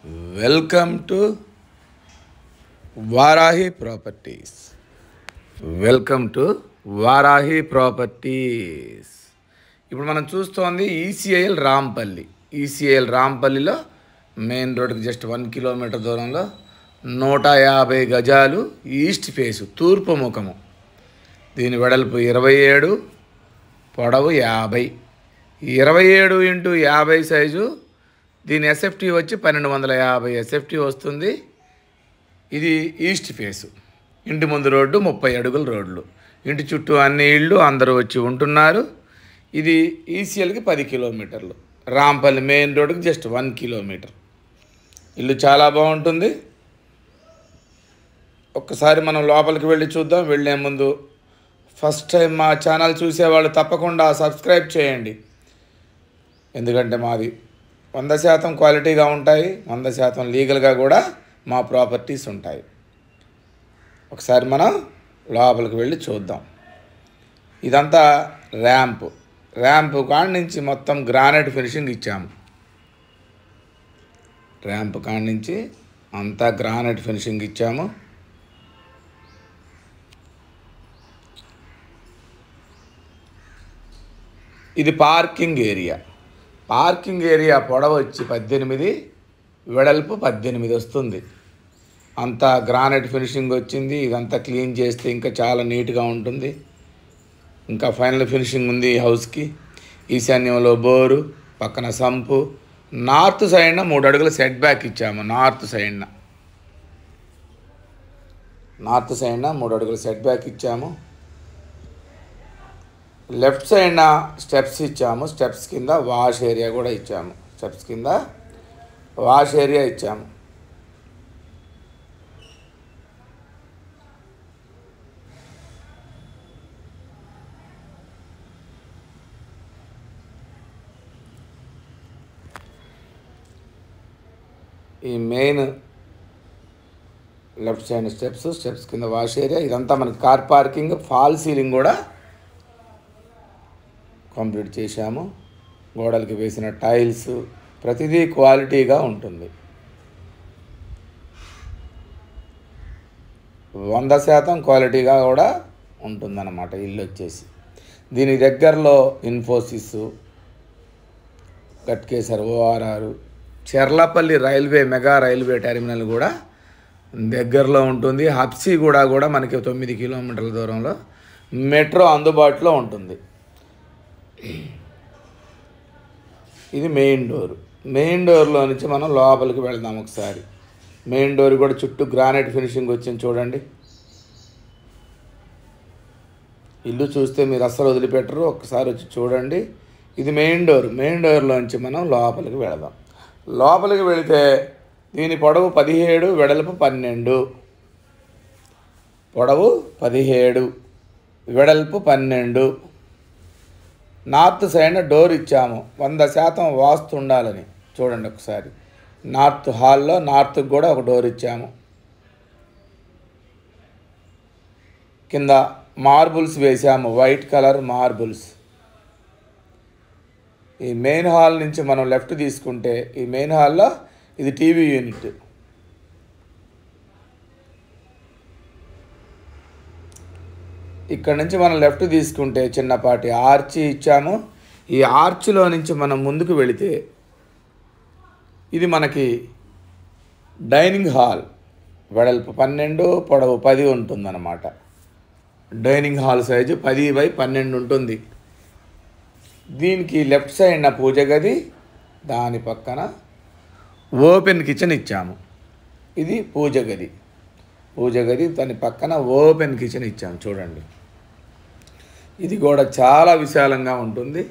welcome to Varahi properties welcome to Varahi properties ఇప్పుడు మనం చూస్తోంది ఈసీఐఎల్ రాంపల్లి ఈసీఐఎల్ రాంపల్లిలో మెయిన్ రోడ్కి జస్ట్ వన్ కిలోమీటర్ దూరంలో నూట యాభై గజాలు ఈస్ట్ ఫేసు తూర్పు ముఖము దీని వెడల్పు ఇరవై ఏడు పొడవు యాభై ఇరవై ఏడు ఇంటూ యాభై సైజు దీని ఎస్ఎఫ్టీ వచ్చి పన్నెండు వందల యాభై ఎస్ఎఫ్టీ వస్తుంది ఇది ఈస్ట్ ఫేసు ఇంటి ముందు రోడ్డు ముప్పై అడుగుల రోడ్లు ఇంటి చుట్టూ అన్ని ఇళ్ళు అందరూ వచ్చి ఉంటున్నారు ఇది ఈసీఎల్కి పది కిలోమీటర్లు రాంపల్లి మెయిన్ రోడ్డుకి జస్ట్ వన్ కిలోమీటర్ ఇల్లు చాలా బాగుంటుంది ఒక్కసారి మనం లోపలికి వెళ్ళి చూద్దాం వెళ్ళే ముందు ఫస్ట్ టైం మా ఛానల్ చూసేవాళ్ళు తప్పకుండా సబ్స్క్రైబ్ చేయండి ఎందుకంటే మాది వంద శాతం క్వాలిటీగా ఉంటాయి వంద శాతం లీగల్గా కూడా మా ప్రాపర్టీస్ ఉంటాయి ఒకసారి మనం లోపలికి వెళ్ళి చూద్దాం ఇదంతా ర్యాంప్ ర్యాంప్ కాడ నుంచి మొత్తం గ్రానైట్ ఫినిషింగ్ ఇచ్చాము ర్యాంప్ కాడ నుంచి అంతా గ్రానైట్ ఫినిషింగ్ ఇచ్చాము ఇది పార్కింగ్ ఏరియా పార్కింగ్ ఏరియా పొడవు వచ్చి పద్దెనిమిది వెడల్పు పద్దెనిమిది వస్తుంది అంతా గ్రానైట్ ఫినిషింగ్ వచ్చింది ఇదంతా క్లీన్ చేస్తే ఇంకా చాలా నీట్గా ఉంటుంది ఇంకా ఫైనల్ ఫినిషింగ్ ఉంది ఈ హౌస్కి ఈశాన్యంలో బోరు పక్కన సంపు నార్త్ సైడ్న మూడు అడుగుల సెట్ బ్యాక్ ఇచ్చాము నార్త్ సైడ్న నార్త్ సైడ్న మూడు అడుగుల సెట్ బ్యాక్ ఇచ్చాము లెఫ్ట్ సైడ్న స్టెప్స్ ఇచ్చాము స్టెప్స్ కింద వాష్ ఏరియా కూడా ఇచ్చాము స్టెప్స్ కింద వాష్ ఏరియా ఇచ్చాము ఈ main left side steps steps కింద వాష్ ఏరియా ఇదంతా మనకి కార్ పార్కింగ్ ఫాల్ సీలింగ్ కూడా కంప్లీట్ చేశాము గోడలకి వేసిన టైల్స్ ప్రతిదీ క్వాలిటీగా ఉంటుంది వంద శాతం క్వాలిటీగా కూడా ఉంటుందన్నమాట ఇల్లు వచ్చేసి దీని దగ్గరలో Infosys Ghatkesar ORR Cherlapalli railway mega railway terminal కూడా దగ్గరలో ఉంటుంది హబ్సీ కూడా కూడా మనకి తొమ్మిది కిలోమీటర్ల దూరంలో మెట్రో అందుబాటులో ఉంటుంది ఇది మెయిన్ డోర్ మెయిన్ డోర్లో నుంచి మనం లోపలికి వెళ్దాం ఒకసారి మెయిన్ డోర్ కూడా చుట్టూ గ్రానైట్ ఫినిషింగ్ వచ్చింది చూడండి ఇల్లు చూస్తే మీరు అస్సలు వదిలిపెట్టరు ఒక్కసారి వచ్చి చూడండి ఇది మెయిన్ డోర్ మెయిన్ డోర్లోంచి మనం లోపలికి వెళదాం లోపలికి వెళితే దీని పొడవు పదిహేడు వెడల్పు పన్నెండు పొడవు పదిహేడు వెడల్పు పన్నెండు నార్త్ సైడ్ డోర్ ఇచ్చాము వంద శాతం వాస్తు ఉండాలని చూడండి ఒకసారి నార్త్ హాల్లో నార్త్కి కూడా ఒక డోర్ ఇచ్చాము కింద మార్బుల్స్ వేసాము వైట్ కలర్ మార్బుల్స్ ఈ మెయిన్ హాల్ నుంచి మనం లెఫ్ట్ తీసుకుంటే ఈ మెయిన్ హాల్లో ఇది టీవీ యూనిట్ ఇక్కడ నుంచి మనం లెఫ్ట్ తీసుకుంటే చిన్నపాటి ఆర్చి ఇచ్చాము ఈ ఆర్చ్లో నుంచి మనం ముందుకు వెళితే ఇది మనకి డైనింగ్ హాల్ వెడల్పు పన్నెండు పొడవు పది ఉంటుందన్నమాట డైనింగ్ హాల్ సైజు పది బై పన్నెండు ఉంటుంది దీనికి లెఫ్ట్ సైడ్న పూజ గది దాని పక్కన ఓపెన్ కిచెన్ ఇచ్చాము ఇది పూజ గది పూజ గది దాని పక్కన ఓపెన్ కిచెన్ ఇచ్చాము చూడండి ఇది కూడా చాలా విశాలంగా ఉంటుంది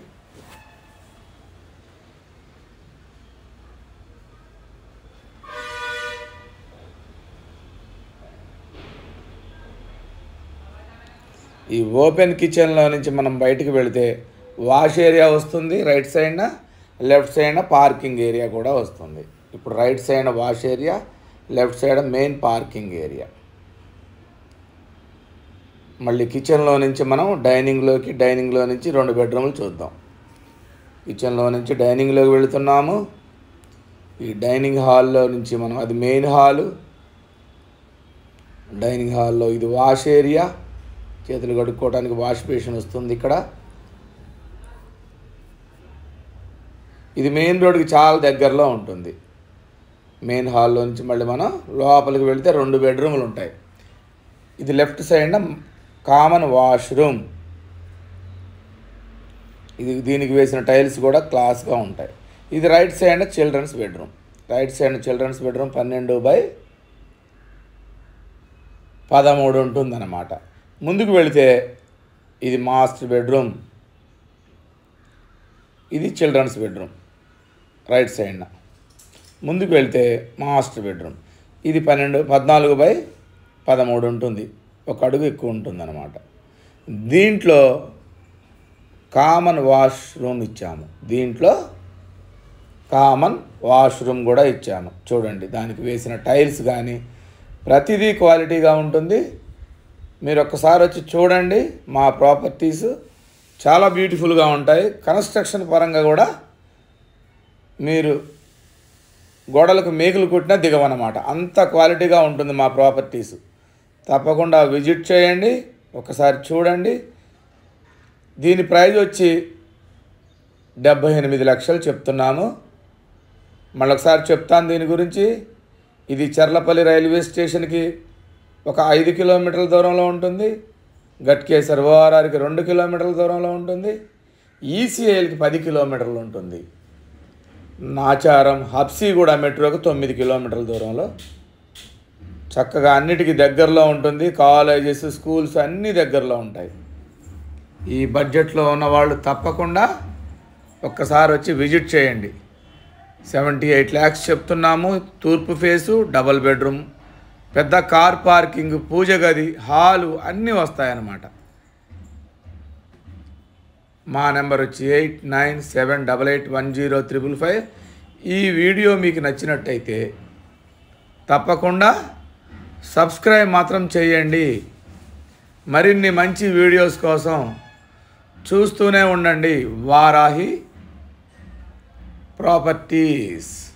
ఈ ఓపెన్ కిచెన్లో నుంచి మనం బయటికి వెళితే వాష్ ఏరియా వస్తుంది రైట్ సైడ్న లెఫ్ట్ సైడ్న పార్కింగ్ ఏరియా కూడా వస్తుంది ఇప్పుడు right side wash area left side main parking area మళ్ళీ కిచెన్లో నుంచి మనం డైనింగ్లోకి డైనింగ్లో నుంచి రెండు బెడ్రూమ్లు చూద్దాం కిచెన్లో నుంచి డైనింగ్లోకి వెళుతున్నాము ఈ డైనింగ్ హాల్లో నుంచి మనం అది మెయిన్ హాలు డైనింగ్ హాల్లో ఇది వాష్ ఏరియా చేతులు కడుక్కోవడానికి వాష్ బేసిన్ వస్తుంది ఇక్కడ ఇది మెయిన్ రోడ్కి చాలా దగ్గరలో ఉంటుంది మెయిన్ హాల్లో నుంచి మళ్ళీ మనం లోపలికి వెళితే రెండు బెడ్రూమ్లు ఉంటాయి ఇది లెఫ్ట్ సైడ్ కామన్ వాష్రూమ్ ఇది దీనికి వేసిన టైల్స్ కూడా క్లాస్గా ఉంటాయి ఇది right side children's bedroom right side children's bedroom పన్నెండు బై పదమూడు ఉంటుందన్నమాట ముందుకు వెళితే ఇది మాస్టర్ బెడ్రూమ్ ఇది చిల్డ్రన్స్ బెడ్రూమ్ రైట్ సైడ్న ముందుకు వెళ్తే మాస్టర్ బెడ్రూమ్ ఇది పన్నెండు పద్నాలుగు బై పదమూడు ఉంటుంది ఒక అడుగు ఎక్కువ ఉంటుంది అనమాట దీంట్లో కామన్ వాష్ రూమ్ ఇచ్చాము దీంట్లో కామన్ వాష్రూమ్ కూడా ఇచ్చాము చూడండి దానికి వేసిన టైల్స్ కానీ ప్రతిదీ క్వాలిటీగా ఉంటుంది మీరు ఒక్కసారి వచ్చి చూడండి మా ప్రాపర్టీస్ చాలా బ్యూటిఫుల్గా ఉంటాయి కన్స్ట్రక్షన్ పరంగా కూడా మీరు గోడలకు మేకులు కొట్టినా దిగవన్నమాట అంత క్వాలిటీగా ఉంటుంది మా ప్రాపర్టీస్ తప్పకుండా విజిట్ చేయండి ఒకసారి చూడండి దీని ప్రైజ్ వచ్చి డెబ్భై ఎనిమిది లక్షలు చెప్తున్నాము మళ్ళొకసారి చెప్తాను దీని గురించి ఇది చర్లపల్లి రైల్వే స్టేషన్కి ఒక ఐదు కిలోమీటర్ల దూరంలో ఉంటుంది గట్కేసర్ ఓఆర్ఆర్కి రెండు కిలోమీటర్ల దూరంలో ఉంటుంది ఈసీఐఎల్కి పది కిలోమీటర్లు ఉంటుంది నాచారం హబ్సీ కూడా మెట్రోకి తొమ్మిది కిలోమీటర్ల దూరంలో చక్కగా అన్నిటికీ దగ్గరలో ఉంటుంది కాలేజెస్ స్కూల్స్ అన్నీ దగ్గరలో ఉంటాయి ఈ బడ్జెట్లో ఉన్న వాళ్ళు తప్పకుండా ఒక్కసారి వచ్చి విజిట్ చేయండి సెవెంటీ ఎయిట్ ల్యాక్స్ చెప్తున్నాము తూర్పు ఫేసు డబల్ బెడ్రూమ్ పెద్ద కార్ పార్కింగ్ పూజ గది హాలు అన్నీ వస్తాయన్నమాట మా నెంబర్ వచ్చి eight nine seven double eight one zero triple five ఈ వీడియో మీకు నచ్చినట్టయితే తప్పకుండా సబ్స్క్రైబ్ మాత్రం చేయండి మరిన్ని మంచి వీడియోస్ కోసం చూస్తూనే ఉండండి వారాహి ప్రాపర్టీస్